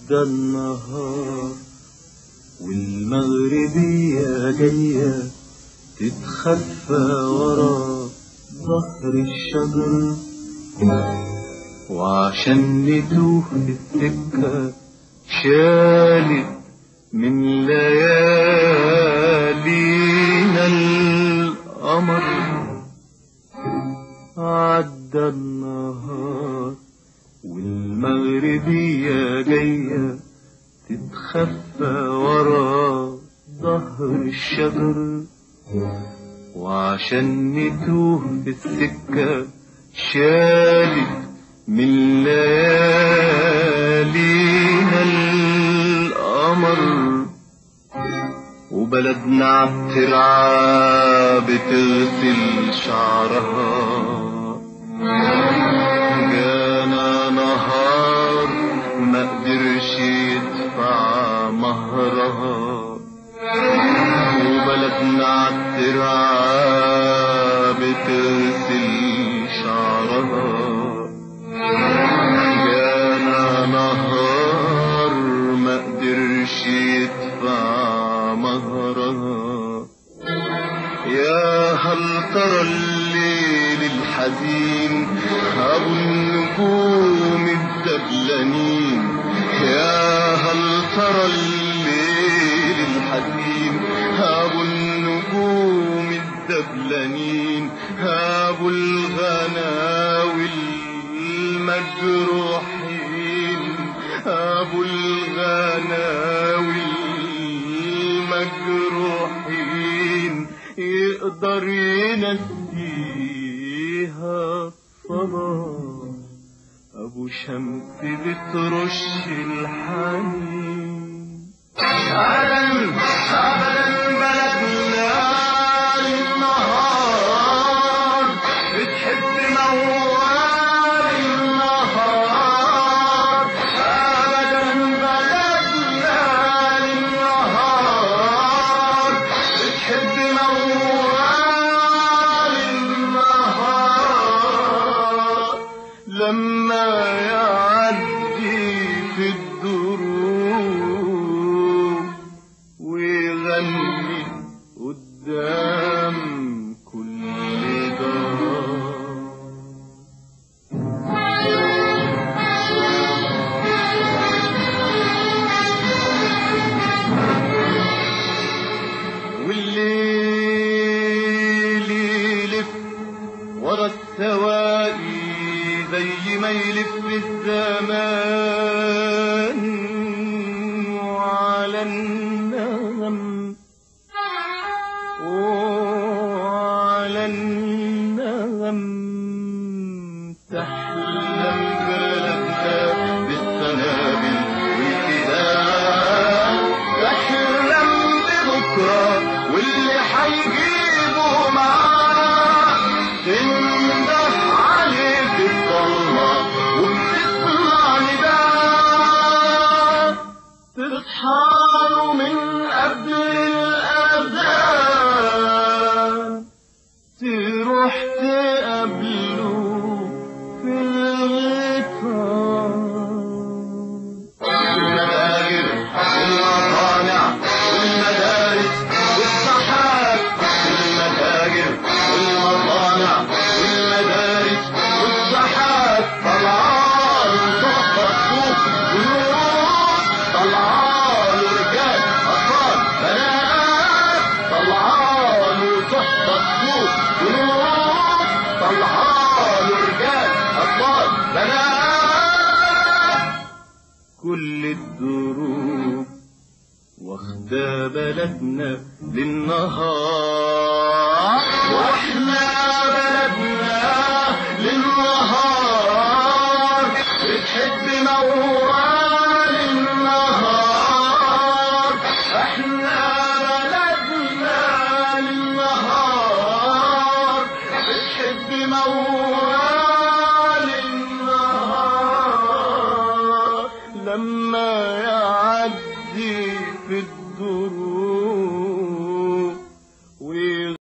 عدى النهار والمغربية جاية تتخفى ورا ظهر الشجر وعشان نتوه في السكة شالت من ليالينا القمر عدى النهار والمغربية جاية تتخفى ورا ظهر الشجر وعشان نتوه في السكة شالت من ليالينا القمر وبلدنا عالترعة بتغسل شعرها جانا نهار ما قدرش يدفع مهرها وبلدنا عالترعة بتغسل شعرها جانا نهار ما قدرش يدفع مهرها يا هل ترى الليل الحزين أبو النجوم الدبلانين يا هل ترى الليل الحزين أبو النجوم الدبلانين أبو الغناوي المجروحين أبو الغناوي المجروحين يقدر ينسيها صلاة أبو شمس بترش الحنين أبدا أبدا بلدنا النهار بتحب موال النهار أبدا بلدنا النهار بتحب موال النهار لما يعدي في الدروب ويغني قدام كل دار والليل يلف ورا السواقي زي ما يلف الزمان وعلى النغم وعلى النغم تحلم بلدنا بالسنابل والكلام تحلم ببكرة واللي حيجيبه معاه تنده عليه في الضلمة وبتسمع نداء تصحى من قبل الأذان تروح تقابله في الغيطان المتاجر والمصانع والمدارس والصحات المتاجر والمصانع والمدارس والصحات طلعان تحفة السوق ونور طلعان رجال أطفال بنات طلعان تحفة السوق ونور طلعان رجال أطفال بنات كل الدروب واخدة بلدنا للنهار